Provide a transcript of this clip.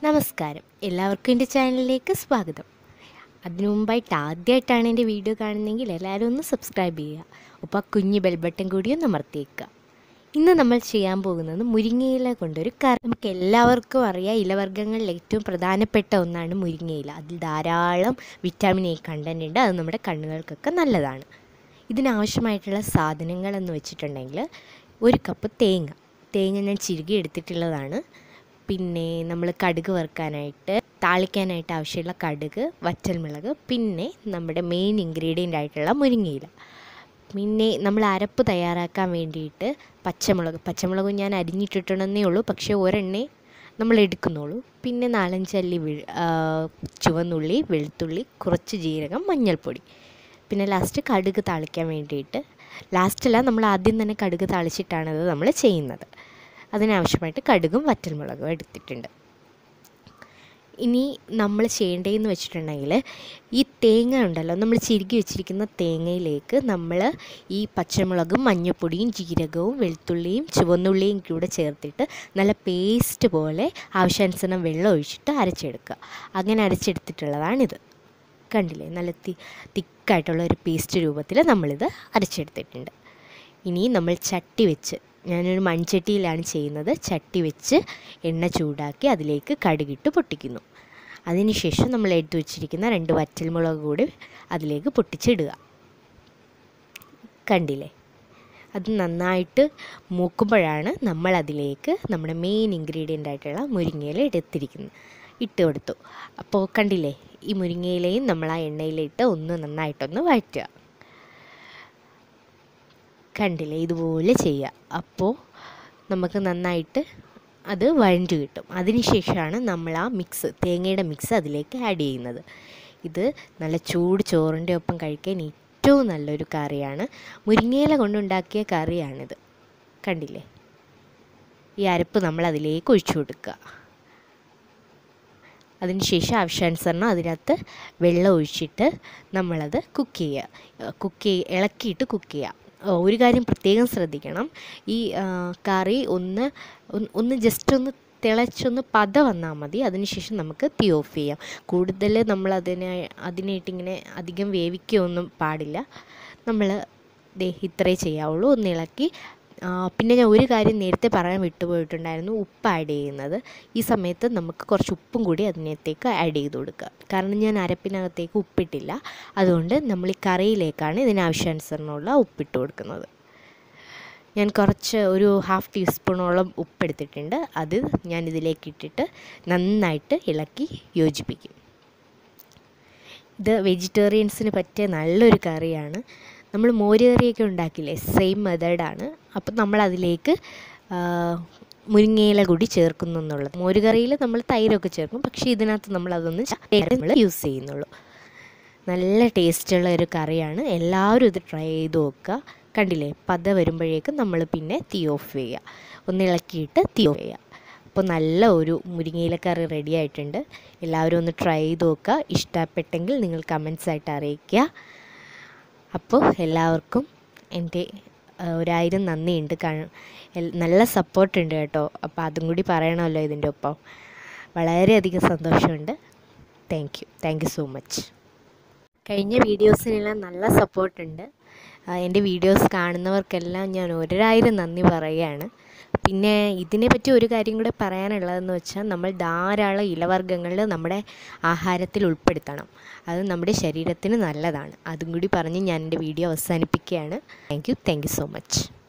നമസ്കാരം എല്ലാവർക്കും എൻ്റെ ചാനലിലേക്ക് സ്വാഗതം അതിനു മുമ്പായിട്ട് ആദ്യമായിട്ടാണ് എൻ്റെ വീഡിയോ കാണുന്നതെങ്കിൽ എല്ലാവരും ഒന്ന് സബ്സ്ക്രൈബ് ചെയ്യുക ഒപ്പം ആ കുഞ്ഞ് ബെൽ ബട്ടൺ കൂടി ഒന്ന് അമർത്തിയേക്കുക ഇന്ന് നമ്മൾ ചെയ്യാൻ പോകുന്നത് മുരിങ്ങയില കൊണ്ടൊരു കറി നമുക്ക് എല്ലാവർക്കും അറിയാം ഇലവർഗ്ഗങ്ങളിൽ ഏറ്റവും പ്രധാനപ്പെട്ട ഒന്നാണ് മുരിങ്ങയില അതിൽ ധാരാളം വിറ്റാമിൻ എ കണ്ടൻ്റ് ഉണ്ട് അത് നമ്മുടെ കണ്ണുകൾക്കൊക്കെ നല്ലതാണ് ഇതിനാവശ്യമായിട്ടുള്ള സാധനങ്ങൾ എന്ന് വെച്ചിട്ടുണ്ടെങ്കിൽ ഒരു കപ്പ് തേങ്ങ തേങ്ങ ഞാൻ ചിരുകി എടുത്തിട്ടുള്ളതാണ് പിന്നെ നമ്മൾ കടുക് വറുക്കാനായിട്ട് താളിക്കാനായിട്ട് ആവശ്യമുള്ള കടുക് വറ്റൽമുളക് പിന്നെ നമ്മുടെ മെയിൻ ഇൻഗ്രീഡിയൻ്റ് ആയിട്ടുള്ള മുരിങ്ങയില പിന്നെ നമ്മൾ അരപ്പ് തയ്യാറാക്കാൻ വേണ്ടിയിട്ട് പച്ചമുളക് പച്ചമുളക് ഞാൻ അരിഞ്ഞിട്ടിട്ടുണ്ടെന്നേ ഉള്ളൂ പക്ഷേ ഒരെണ്ണേ നമ്മൾ എടുക്കുന്നുള്ളൂ പിന്നെ നാലഞ്ചല്ലി വെ ചുവന്നുള്ളി വെളുത്തുള്ളി കുറച്ച് ജീരകം മഞ്ഞൾപ്പൊടി പിന്നെ ലാസ്റ്റ് കടുക് താളിക്കാൻ വേണ്ടിയിട്ട് ലാസ്റ്റല്ല നമ്മൾ ആദ്യം തന്നെ കടുക് താളിച്ചിട്ടാണ് ഇത് നമ്മൾ ചെയ്യുന്നത് അതിനാവശ്യമായിട്ട് കടുകും വറ്റൽമുളകും എടുത്തിട്ടുണ്ട് ഇനി നമ്മൾ ചെയ്യേണ്ടതെന്ന് വെച്ചിട്ടുണ്ടെങ്കിൽ ഈ തേങ്ങ ഉണ്ടല്ലോ നമ്മൾ ചിരുകി വെച്ചിരിക്കുന്ന തേങ്ങയിലേക്ക് നമ്മൾ ഈ പച്ചമുളകും മഞ്ഞൾപ്പൊടിയും ജീരകവും വെളുത്തുള്ളിയും ചുവന്നുള്ളിയും കൂടെ ചേർത്തിട്ട് നല്ല പേസ്റ്റ് പോലെ ആവശ്യാനുസരണം വെള്ളം ഒഴിച്ചിട്ട് അരച്ചെടുക്കുക അങ്ങനെ അരച്ചെടുത്തിട്ടുള്ളതാണിത് കണ്ടില്ലേ നല്ല തി തിക്കായിട്ടുള്ള ഒരു പേസ്റ്റ് രൂപത്തിൽ നമ്മളിത് അരച്ചെടുത്തിട്ടുണ്ട് ഇനി നമ്മൾ ചട്ടി വെച്ച് ഞാനൊരു മൺചട്ടിയിലാണ് ചെയ്യുന്നത് ചട്ടി വെച്ച് എണ്ണ ചൂടാക്കി അതിലേക്ക് കടുകിട്ട് പൊട്ടിക്കുന്നു അതിനുശേഷം നമ്മൾ എടുത്തു വെച്ചിരിക്കുന്ന രണ്ട് വറ്റൽമുളക് കൂടി അതിലേക്ക് പൊട്ടിച്ചിടുക കണ്ടില്ലേ അത് നന്നായിട്ട് മൂക്കുമ്പോഴാണ് നമ്മൾ അതിലേക്ക് നമ്മുടെ മെയിൻ ഇൻഗ്രീഡിയൻ്റ് ആയിട്ടുള്ള മുരിങ്ങയില എടുത്തിരിക്കുന്നത് ഇട്ട് കൊടുത്തു അപ്പോൾ കണ്ടില്ലേ ഈ മുരിങ്ങയിലയും നമ്മൾ ആ എണ്ണയിലിട്ട് ഒന്ന് നന്നായിട്ടൊന്ന് വഴറ്റുക കണ്ടില്ലേ ഇതുപോലെ ചെയ്യുക അപ്പോൾ നമുക്ക് നന്നായിട്ട് അത് വഴഞ്ഞു കിട്ടും അതിനുശേഷമാണ് നമ്മൾ ആ മിക്സ് തേങ്ങയുടെ മിക്സ് അതിലേക്ക് ആഡ് ചെയ്യുന്നത് ഇത് നല്ല ചൂട് ചോറിൻ്റെ ഒപ്പം കഴിക്കാൻ ഏറ്റവും നല്ലൊരു കറിയാണ് മുരിങ്ങയില കൊണ്ടുണ്ടാക്കിയ കറിയാണിത് കണ്ടില്ലേ ഈ അരപ്പ് നമ്മൾ അതിലേക്ക് ഒഴിച്ചു കൊടുക്കുക അതിനുശേഷം ആവശ്യാനുസരണം അതിനകത്ത് വെള്ളം ഒഴിച്ചിട്ട് നമ്മളത് കുക്ക് ചെയ്യുക കുക്ക് ചെയ്യ ഇളക്കിയിട്ട് കുക്ക് ചെയ്യുക ഒരു കാര്യം പ്രത്യേകം ശ്രദ്ധിക്കണം ഈ കറി ഒന്ന് ഒന്ന് ജസ്റ്റ് ഒന്ന് തിളച്ചൊന്ന് പത വന്നാൽ മതി അതിനുശേഷം നമുക്ക് തീ ഓഫ് ചെയ്യാം കൂടുതൽ നമ്മൾ അതിനെ അതിനായിട്ട് ഇങ്ങനെ അധികം വേവിക്കുകയൊന്നും പാടില്ല നമ്മൾ ദേ ഇത്രേ ചെയ്യാവുള്ളൂ ഒന്ന് ഇളക്കി പിന്നെ ഞാൻ ഒരു കാര്യം നേരത്തെ പറയാൻ വിട്ടുപോയിട്ടുണ്ടായിരുന്നു ഉപ്പ് ആഡ് ചെയ്യുന്നത് ഈ സമയത്ത് നമുക്ക് കുറച്ച് ഉപ്പും കൂടി അതിനകത്തേക്ക് ആഡ് ചെയ്ത് കൊടുക്കുക കാരണം ഞാൻ അരപ്പിനകത്തേക്ക് ഉപ്പിട്ടില്ല അതുകൊണ്ട് നമ്മൾ ഈ കറിയിലേക്കാണ് ഇതിനാവശ്യാനുസരണമുള്ള ഉപ്പിട്ട് കൊടുക്കുന്നത് ഞാൻ കുറച്ച് ഒരു ഹാഫ് ടീസ്പൂണോളം ഉപ്പെടുത്തിട്ടുണ്ട് അത് ഞാൻ ഇതിലേക്ക് ഇട്ടിട്ട് നന്നായിട്ട് ഇളക്കി യോജിപ്പിക്കും ഇത് വെജിറ്റേറിയൻസിന് പറ്റിയ നല്ലൊരു കറിയാണ് നമ്മൾ മോര് കറിയൊക്കെ ഉണ്ടാക്കില്ലേ സെയിം മെത്തേഡാണ് അപ്പം നമ്മൾ അതിലേക്ക് മുരിങ്ങയില കൂടി ചേർക്കുന്നു എന്നുള്ളത് മോര് കറിയിൽ നമ്മൾ തൈരൊക്കെ ചേർക്കും പക്ഷേ ഇതിനകത്ത് നമ്മൾ അതൊന്നും നമ്മൾ യൂസ് ചെയ്യുന്നുള്ളൂ നല്ല ടേസ്റ്റുള്ള ഒരു കറിയാണ് എല്ലാവരും ഇത് ട്രൈ ചെയ്ത് നോക്കുക കണ്ടില്ലേ പത വരുമ്പോഴേക്കും നമ്മൾ പിന്നെ തീ ഓഫ് ചെയ്യുക ഒന്ന് ഇളക്കിയിട്ട് തീ ഓഫ് ചെയ്യുക അപ്പോൾ നല്ല ഒരു മുരിങ്ങയില കറി റെഡി ആയിട്ടുണ്ട് എല്ലാവരും ഒന്ന് ട്രൈ ചെയ്ത് നോക്കുക ഇഷ്ടപ്പെട്ടെങ്കിൽ നിങ്ങൾ കമൻസ് ആയിട്ട് അറിയിക്കുക അപ്പോൾ എല്ലാവർക്കും എൻ്റെ ഒരായിരം നന്ദിയുണ്ട് നല്ല സപ്പോർട്ടുണ്ട് കേട്ടോ അപ്പോൾ അതും കൂടി പറയണമല്ലോ ഇതിൻ്റെ ഒപ്പം വളരെയധികം സന്തോഷമുണ്ട് thank you thank you so much കഴിഞ്ഞ വീഡിയോസിനെല്ലാം നല്ല സപ്പോർട്ടുണ്ട് എൻ്റെ വീഡിയോസ് കാണുന്നവർക്കെല്ലാം ഞാൻ ഒരായിരം നന്ദി പറയുകയാണ് പിന്നെ ഇതിനെപ്പറ്റി ഒരു കാര്യം കൂടെ പറയാനുള്ളതെന്ന് വെച്ചാൽ നമ്മൾ ധാരാളം ഇലവർഗ്ഗങ്ങൾ നമ്മുടെ ആഹാരത്തിൽ ഉൾപ്പെടുത്തണം അത് നമ്മുടെ ശരീരത്തിന് നല്ലതാണ് അതും കൂടി പറഞ്ഞ് ഞാൻ എൻ്റെ വീഡിയോ അവസാനിപ്പിക്കുകയാണ് thank you thank you so much